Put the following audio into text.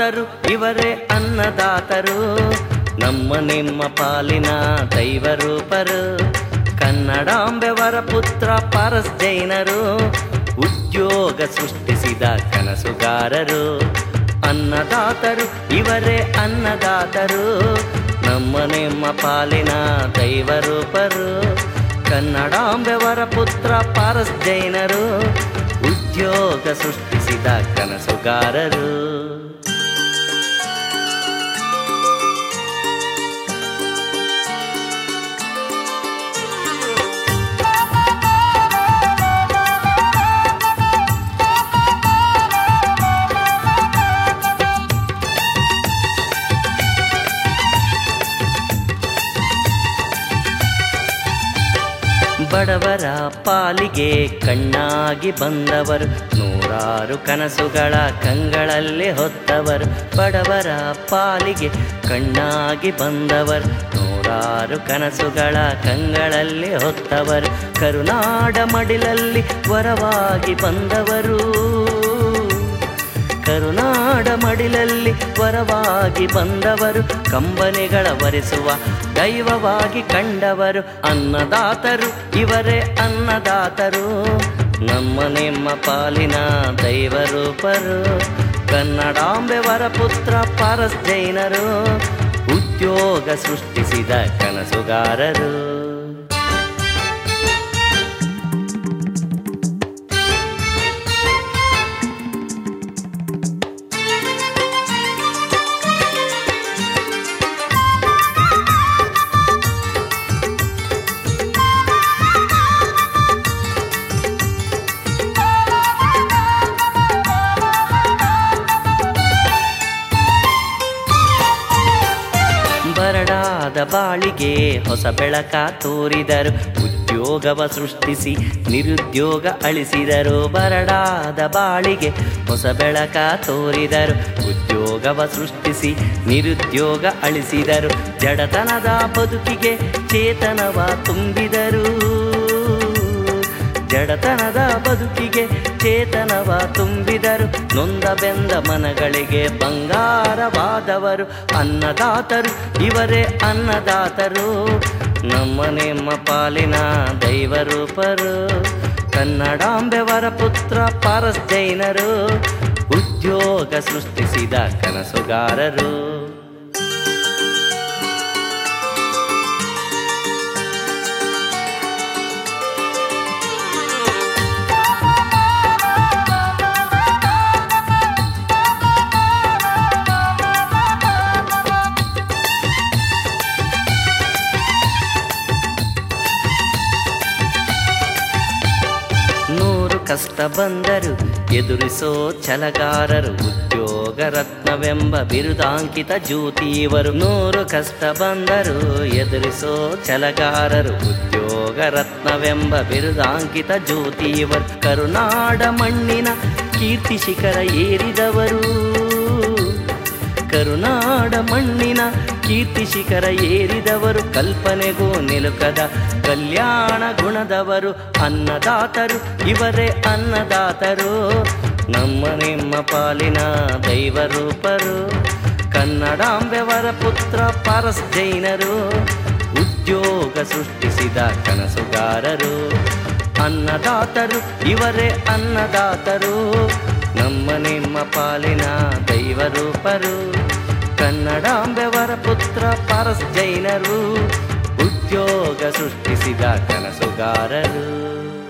ಅನ್ನದಾತರು ಇವರೇ ಅನ್ನದಾತರು ನಮ್ಮ ನಿಮ್ಮ ಪಾಲಿನ ದೈವ ರೂಪರು ಕನ್ನಡಾಂಬೆವರ ಪುತ್ರ ಪಾರಸ್ ಜೈನರು ಉದ್ಯೋಗ ಸೃಷ್ಟಿಸಿದ ಕನಸುಗಾರರು ಅನ್ನದಾತರು ಇವರೇ ಅನ್ನದಾತರು ನಮ್ಮ ನಿಮ್ಮ ಪಾಲಿನ ದೈವ ರೂಪರು ಕನ್ನಡಾಂಬೆವರ ಪುತ್ರ ಪಾರಸ್ ಜೈನರು ಉದ್ಯೋಗ ಸೃಷ್ಟಿಸಿದ ಕನಸುಗಾರರು ಬಡವರ ಪಾಲಿಗೆ ಕಣ್ಣಾಗಿ ಬಂದವರು ನೂರಾರು ಕನಸುಗಳ ಕಂಗಳಲ್ಲಿ ಹೊತ್ತವರು ಬಡವರ ಪಾಲಿಗೆ ಕಣ್ಣಾಗಿ ಬಂದವರು ನೂರಾರು ಕನಸುಗಳ ಕಂಗಳಲ್ಲಿ ಹೊತ್ತವರು ಕರುನಾಡ ಮಡಿಲಲ್ಲಿ ವರವಾಗಿ ಬಂದವರು ಕರುನಾಡ ಮಡಿಲಲ್ಲಿ ವರವಾಗಿ ಬಂದವರು ಕಂಬನಿಗಳ ವರಿಸುವ ದೈವವಾಗಿ ಕಂಡವರು ಅನ್ನದಾತರು ಇವರೇ ಅನ್ನದಾತರು ನಮ್ಮ ನಿಮ್ಮ ಪಾಲಿನ ದೈವ ರೂಪರು ಕನ್ನಡಾಂಬೆ ವರ ಪುತ್ರ ಪಾರಸ್ ಜೈನರು ಉದ್ಯೋಗ ಸೃಷ್ಟಿಸಿದ ಕನಸುಗಾರರು ಬರಡಾದ ಬಾಳಿಗೆ ಹೊಸ ಬೆಳಕ ತೋರಿದರು ಉದ್ಯೋಗವ ಸೃಷ್ಟಿಸಿ ನಿರುದ್ಯೋಗ ಅಳಿಸಿದರು ಬರಡಾದ ಬಾಳಿಗೆ ಹೊಸ ಬೆಳಕ ತೋರಿದರು ಉದ್ಯೋಗವ ಸೃಷ್ಟಿಸಿ ನಿರುದ್ಯೋಗ ಅಳಿಸಿದರು ಜಡತನದ ಬದುಕಿಗೆ ಚೇತನವ ತುಂಬಿದರು ಜಡತನದ ಬದುಕಿಗೆ ಚೇತನವ ತುಂಬಿದರು ನೊಂದ ಬೆಂದ ಮನಗಳಿಗೆ ಬಂಗಾರವಾದವರು ಅನ್ನದಾತರು ಇವರೇ ಅನ್ನದಾತರು ನಮ್ಮ ನಿಮ್ಮ ಪಾಲಿನ ದೈವ ರೂಪರು ಕನ್ನಡಾಂಬೆವರ ಪುತ್ರ ಪಾರಸ್ ಜೈನರು ಉದ್ಯೋಗ ಸೃಷ್ಟಿಸಿದ ಕನಸುಗಾರರು ನೂರು ಕಷ್ಟ ಬಂದರು ಎದುರಿಸೋ ಛಲಗಾರರು ಉದ್ಯೋಗ ರತ್ನವೆಂಬ ಬಿರುದಾಂಕಿತ ಜ್ಯೋತಿಯವರು ನೂರು ಕಷ್ಟ ಬಂದರು ಎದುರಿಸೋ ಛಲಗಾರರು ಉದ್ಯೋಗ ರತ್ನವೆಂಬ ಬಿರುದಾಂಕಿತ ಜ್ಯೋತಿಯವರು ಕರುನಾಡ ಮಣ್ಣಿನ ಕೀರ್ತಿ ಶಿಖರ ಏರಿದವರು ಕರುನಾಡ ಮಣ್ಣಿನ ಕೀರ್ತಿ ಶಿಖರ ಏರಿದವರು ಕಲ್ಪನೆಗೂ ನಿಲುಕದ ಕಲ್ಯಾಣ ಗುಣದವರು ಅನ್ನದಾತರು ಇವರೇ ಅನ್ನದಾತರು ನಮ್ಮ ನಿಮ್ಮ ಪಾಲಿನ ದೈವ ರೂಪರು ಕನ್ನಡಾಂಬೆವರ ಪುತ್ರ ಪಾರಸ್ ಜೈನರು ಉದ್ಯೋಗ ಸೃಷ್ಟಿಸಿದ ಕನಸುಗಾರರು ಅನ್ನದಾತರು ಇವರೇ ಅನ್ನದಾತರು ನಮ್ಮ ನಿಮ್ಮ ಪಾಲಿನ ದೈವ ರೂಪರು ಕನ್ನಡಾಂಬೆವರ ಪುತ್ರ ಪಾರಸ್ ಜೈನರು ಉದ್ಯೋಗ ಸೃಷ್ಟಿಸಿದ ಕನಸುಗಾರರು